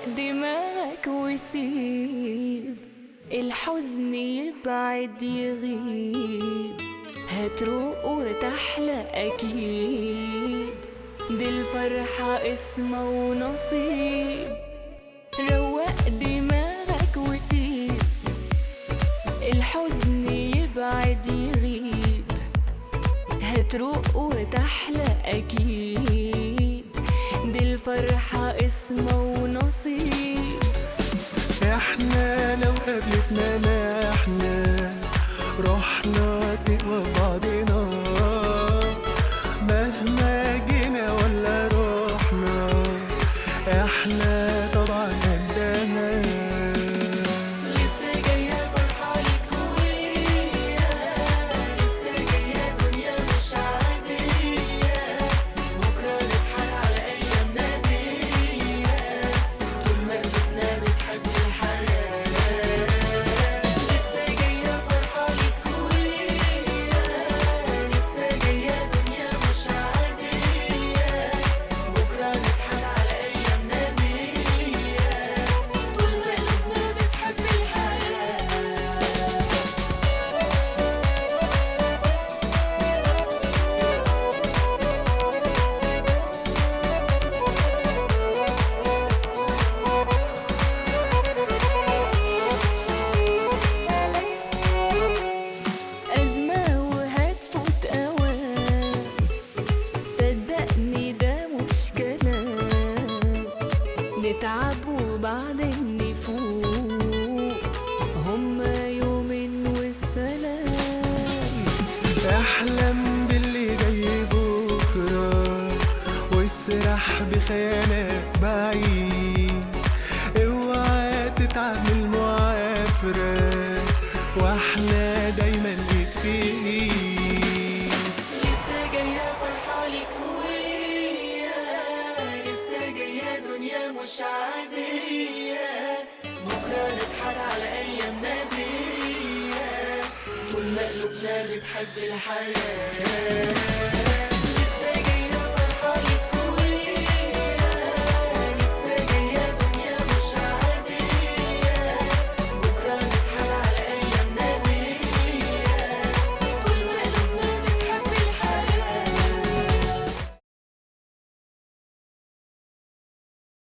دماغك وسيب الحزن يبعد يغيب هتروق وتحلى أكيد دي الفرحة اسمه ونصيب روق دماغك وسيب الحزن يبعد يغيب هتروق وتحلى أكيد دي الفرحة اسمه ونصيب احنا لو قابلتنا ما احنا رحنا تقوى بعضنا مهما جينا ولا رحنا احنا طبعا قدها لسه جاية فرحة ليك ويا لسه جاية دنيا مش عادية بكرة نضحك على أيامنا دي طول ما قلوبنا بتحب الحياة لسه جاية فرحة ليك ويا لسه جاية دنيا مش عادية بكرة نضحك على أيامنا دي طول ما قلوبنا بتحب الحياة أزمة وهتفوت أوام صدقني ده مش كلام نتعب وبعدين نفوق هما يومين والسلام احلم باللي جاي بكرة واسرح بخيالك بعيد اوعى تتعب من المعافرة واحنا دايما ايد في ايد لسه جاية فرحة ليك ويا لسه جاية دنيا مش عادية بكرة نضحك على أيامنا دي طول ما قلوبنا بتحب الحياة